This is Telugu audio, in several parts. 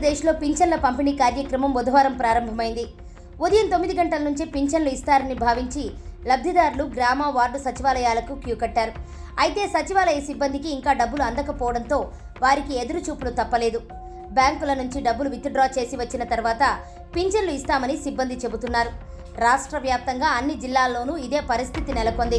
ఆంధ్రప్రదేశ్లో పింఛన్ల పంపిణీ కార్యక్రమం బుధవారం ప్రారంభమైంది ఉదయం తొమ్మిది గంటల నుంచి పింఛన్లు ఇస్తారని భావించి లబ్ధిదారులు గ్రామ వార్డు సచివాలయాలకు క్యూ కట్టారు అయితే సచివాలయ సిబ్బందికి ఇంకా డబ్బులు అందకపోవడంతో వారికి ఎదురు చూపులు తప్పలేదు బ్యాంకుల నుంచి డబ్బులు విత్డ్రా చేసి వచ్చిన తర్వాత పింఛన్లు ఇస్తామని సిబ్బంది చెబుతున్నారు రాష్ట్ర వ్యాప్తంగా అన్ని జిల్లాల్లోనూ ఇదే పరిస్థితి నెలకొంది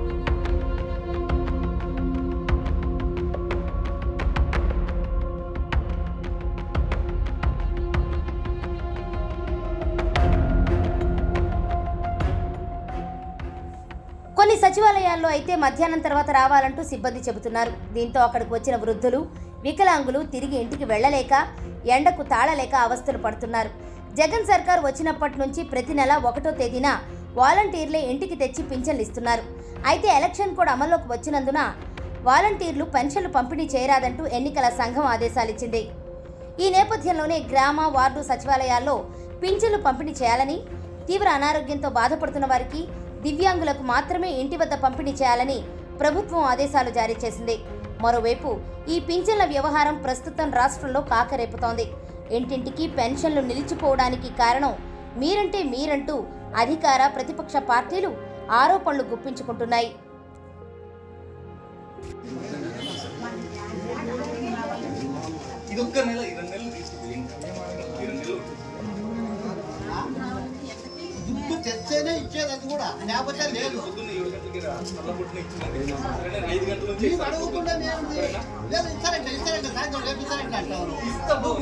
కొన్ని సచివాలయాల్లో అయితే మధ్యాహ్నం తర్వాత రావాలంటూ సిబ్బంది చెబుతున్నారు దీంతో అక్కడికి వచ్చిన వృద్ధులు వికలాంగులు తిరిగి ఇంటికి వెళ్ళలేక ఎండకు తాళలేక అవస్థలు పడుతున్నారు జగన్ సర్కార్ వచ్చినప్పటి నుంచి ప్రతి నెల ఒకటో తేదీన వాలంటీర్లే ఇంటికి తెచ్చి పింఛన్లు ఇస్తున్నారు అయితే ఎలక్షన్ కూడా అమల్లోకి వచ్చినందున వాలంటీర్లు పెన్షన్లు పంపిణీ చేయరాదంటూ ఎన్నికల సంఘం ఆదేశాలిచ్చింది ఈ నేపథ్యంలోనే గ్రామ వార్డు సచివాలయాల్లో పింఛన్లు పంపిణీ చేయాలని తీవ్ర అనారోగ్యంతో బాధపడుతున్న వారికి దివ్యాంగులకు మాత్రమే ఇంటి వద్ద పంపిణీ చేయాలని ప్రభుత్వం ఆదేశాలు జారీ చేసింది మరోవైపు ఈ పింఛన్ల వ్యవహారం ప్రస్తుతం రాష్ట్రంలో కాకరేపుతోంది ఇంటింటికి పెన్షన్లు నిలిచిపోవడానికి కారణం మీరంటే మీరంటూ అధికార ప్రతిపక్ష పార్టీలు ఆరోపణలు గుప్పించుకుంటున్నాయి ఇది ఒక్క నెల ఈ రెండు నెలలు తీసుకుంది ఈ రెండు నెలలు దుడ్డు తెచ్చేనే ఇచ్చేది అది కూడా లేకపోతే లేదు పొద్దున్న ఏడు గంటలకి రా, చల్లబుట్టిన ఇచ్చిందండి. సరేనా? ఐదు గంటల నుంచి మేము ఇస్తాను. అడగకుండా మేము లేదు ఇస్తారంటే ఇస్తారంటే సాయంత్రం రేపు ఇస్తారంటే అంటారు ఇస్తాము.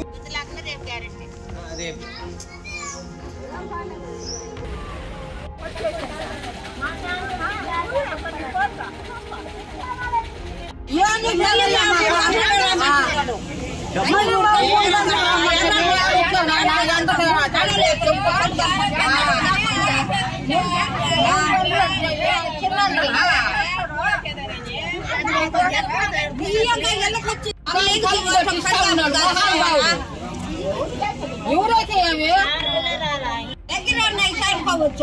ఎవరైతే ఏమి దగ్గర ఉన్నాయి సరిపోవచ్చు